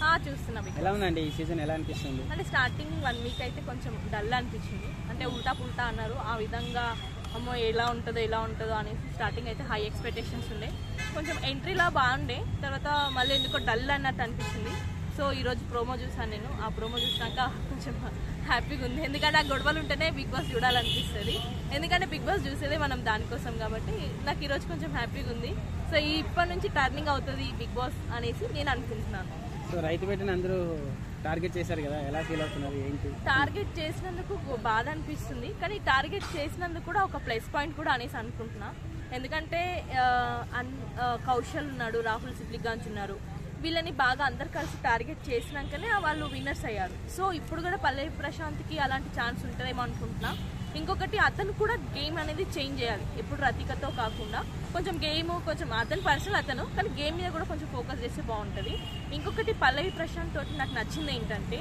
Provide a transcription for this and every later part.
ఆ, చూస్తున్నా బిగ్ ఎలా ఉందండి ఈ సీజన్ ఎలా అనిపిస్తుంది అంటే స్టార్టింగ్ వన్ వీక్ అయితే కొంచెం డల్ అనిపించింది అంటే ఉల్టా పుల్టా అన్నారు ఆ విధంగా అమ్మో ఎలా ఉంటుందో ఎలా ఉంటుందో అనేసి స్టార్టింగ్ అయితే హై ఎక్స్పెక్టేషన్స్ ఉండే కొంచెం ఎంట్రీలా బాగుండే తర్వాత మళ్ళీ ఎందుకో డల్ అన్నట్టు అనిపించింది సో ఈరోజు ప్రోమో చూసాను నేను ఆ ప్రోమో చూసినాక కొంచెం హ్యాపీగా ఉంది ఎందుకంటే ఆ గొడవలు ఉంటేనే బిగ్ బాస్ చూడాలనిపిస్తుంది ఎందుకంటే బిగ్ బాస్ చూసేదే మనం దానికోసం కాబట్టి నాకు ఈరోజు కొంచెం హ్యాపీగా ఉంది సో ఈ ఇప్పటి నుంచి టర్నింగ్ అవుతుంది బిగ్ బాస్ అనేసి నేను అనుకుంటున్నాను సో రైతు పెట్టిన అందరూ టార్గెట్ చేశారు కదా ఎలా ఫీల్ అవుతున్నారు ఏంటి టార్గెట్ చేసినందుకు బాధ అనిపిస్తుంది కానీ టార్గెట్ చేసినందుకు కూడా ఒక ప్లస్ పాయింట్ కూడా అనేసి అనుకుంటున్నా ఎందుకంటే ఆ, అన్- ఆ, కౌశల్ ఉన్నాడు రాహుల్ సిద్దిగాంచ్ ఉన్నారు వీళ్ళని బాగా అందరు కలిసి టార్గెట్ చేసినాకనే వాళ్ళు విన్నర్స్ అయ్యారు సో ఇప్పుడు కూడా పల్లవి ప్రశాంత్కి అలాంటి ఛాన్స్ ఉంటుందేమో అనుకుంటున్నా ఇంకొకటి అతను కూడా గేమ్ అనేది చేంజ్ చేయాలి ఎప్పుడు రతికతో కాకుండా కొంచెం గేమ్ కొంచెం అతని పర్సనల్ అతను కానీ గేమ్ మీద కూడా కొంచెం ఫోకస్ చేస్తే బాగుంటుంది ఇంకొకటి పల్లవి ప్రశాంత్ తోటి నాకు నచ్చింది ఏంటంటే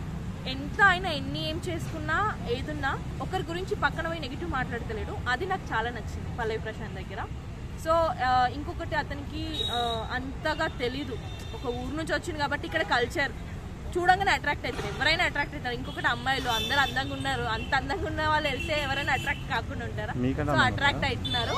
ఎంత అయినా ఎన్ని ఏం చేసుకున్నా ఏదున్నా ఒకరి గురించి పక్కన పోయి నెగిటివ్ మాట్లాడతలేడు అది నాకు చాలా నచ్చింది పల్లవి ప్రశాంత్ దగ్గర సో ఆ, ఇంకొకటి అతనికి ఆ, అంతగా తెలీదు ఒక ఊరు నుంచి వచ్చింది కాబట్టి ఇక్కడ కల్చర్ చూడంగానే అట్రాక్ట్ అవుతారు ఎవరైనా అట్రాక్ట్ అవుతారు ఇంకొకటి అమ్మాయిలు అందరు అందంగా ఉన్నారు అంత అందంగా ఉన్న వాళ్ళు వెళ్తే ఎవరైనా అట్రాక్ట్ కాకుండా ఉంటారా సో అట్రాక్ట్ అవుతున్నారు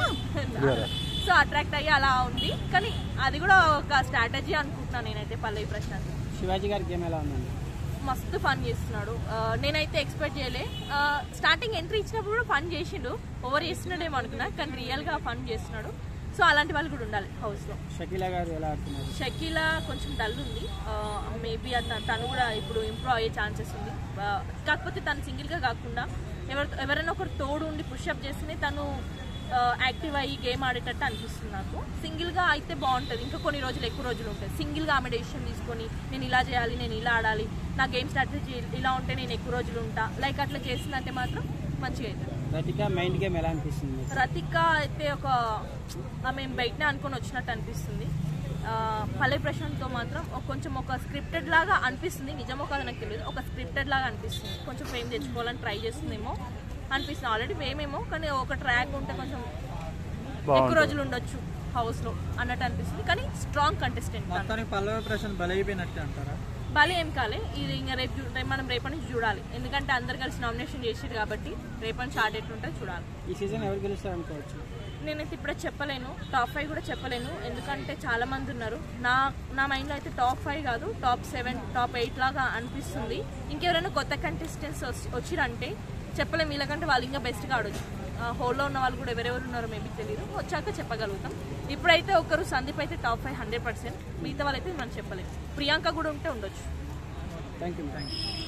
సో అట్రాక్ట్ అయ్యి అలా ఉంది కానీ అది కూడా ఒక స్ట్రాటజీ అనుకుంటున్నాను నేనైతే పల్లవి ప్రశాంత్ శివాజీ గారి గేమ్ ఎలా ఉందండి మస్తు ఫన్ చేస్తున్నాడు ఆ, నేనైతే ఎక్స్పెక్ట్ చేయలే ఆ, స్టార్టింగ్ ఎంట్రీ ఇచ్చినప్పుడు కూడా ఫన్ చేసిండు ఓవర్ చేస్తున్నాడేమో అనుకున్నా కానీ రియల్గా ఫన్ చేస్తున్నాడు సో అలాంటి వాళ్ళు కూడా ఉండాలి హౌస్లో షకీలా గారు ఎలా ఆడుతున్నారు షకీలా కొంచెం డల్ ఉంది మేబీ తను కూడా ఇప్పుడు ఇంప్రూవ్ అయ్యే ఛాన్సెస్ ఉంది ఆ, కాకపోతే తను సింగిల్గా కాకుండా ఎవరి ఎవరైనా ఒకరు తోడు ఉండి పుషప్ చేస్తేనే తను యాక్టివ్ అయ్యి గేమ్ ఆడేటట్టు అనిపిస్తుంది నాకు సింగిల్గా అయితే బాగుంటుంది ఇంకా కొన్ని రోజులు ఎక్కువ రోజులు ఉంటాయి సింగిల్గా ఆమె డెసిషన్ తీసుకొని నేను ఇలా చేయాలి నేను ఇలా ఆడాలి నా గేమ్ స్ట్రాటజీ ఇలా ఉంటే నేను ఎక్కువ రోజులు ఉంటా లైక్ అట్లా చేసిందంటే మాత్రం మంచిగా అవుతుంది రతిక మైండ్ గేమ్ ఎలా అనిపిస్తుంది మీకు? రతిక అయితే ఒక ఆమె బయటనే అనుకొని వచ్చినట్టు అనిపిస్తుంది ఆ, పల్లె ప్రశాంత్తో మాత్రం ఒక కొంచెం ఒక స్క్రిప్టెడ్ లాగా అనిపిస్తుంది నిజమో కాదో నాకు తెలియదు ఒక స్క్రిప్టెడ్ లాగా అనిపిస్తుంది కొంచెం ఫేమ్ తెచ్చుకోవాలని ట్రై చేస్తుందేమో అనిపిస్తుంది ఆల్రెడీ ఫేమేమో కానీ ఒక ట్రాక్ ఉంటే కొంచెం ఎక్కువ రోజులు ఉండొచ్చు హౌస్లో అన్నట్టు అనిపిస్తుంది కానీ స్ట్రాంగ్ కంటెస్టెంట్ మొత్తానికి పల్లవి ప్రశాంత్ బలైపోయినట్టే అంటారా బాలే ఏం కాలే ఇది ఇంకా రేపు చూ- రేపు మనం రేపటి నుంచి చూడాలి ఎందుకంటే అందరు కలిసి నామినేషన్ చేసారు కాబట్టి రేపటి నుంచి ఆడేట్ ఉంటే చూడాలి ఈ సీజన్ ఎవరు గెలుస్తారు అనుకోవచ్చు నేనైతే ఇప్పుడే చెప్పలేను టాప్ ఫైవ్ కూడా చెప్పలేను ఎందుకంటే చాలా మంది ఉన్నారు నా నా మైండ్లో అయితే టాప్ ఫైవ్ కాదు టాప్ సెవెన్ టాప్ ఎయిట్ లాగా అనిపిస్తుంది ఇంకెవరైనా కొత్త కంటెస్టెంట్స్ వచ్చారంటే చెప్పలేం వీళ్ళకంటే వాళ్ళు ఇంకా బెస్ట్గా ఆడొచ్చు హోల్లో ఉన్న వాళ్ళు కూడా ఎవరెవరు ఉన్నారో మేబీ తెలియదు వచ్చాక చెప్పగలుగుతాం ఇప్పుడైతే ఒకరు సందీప్ అయితే టాప్ ఫైవ్ హండ్రెడ్ పర్సెంట్ మిగతా వాళ్ళైతే మనం చెప్పలేము ప్రియాంక కూడా ఉంటే ఉండొచ్చు థ్యాంక్ యూ థ్యాంక్ యూ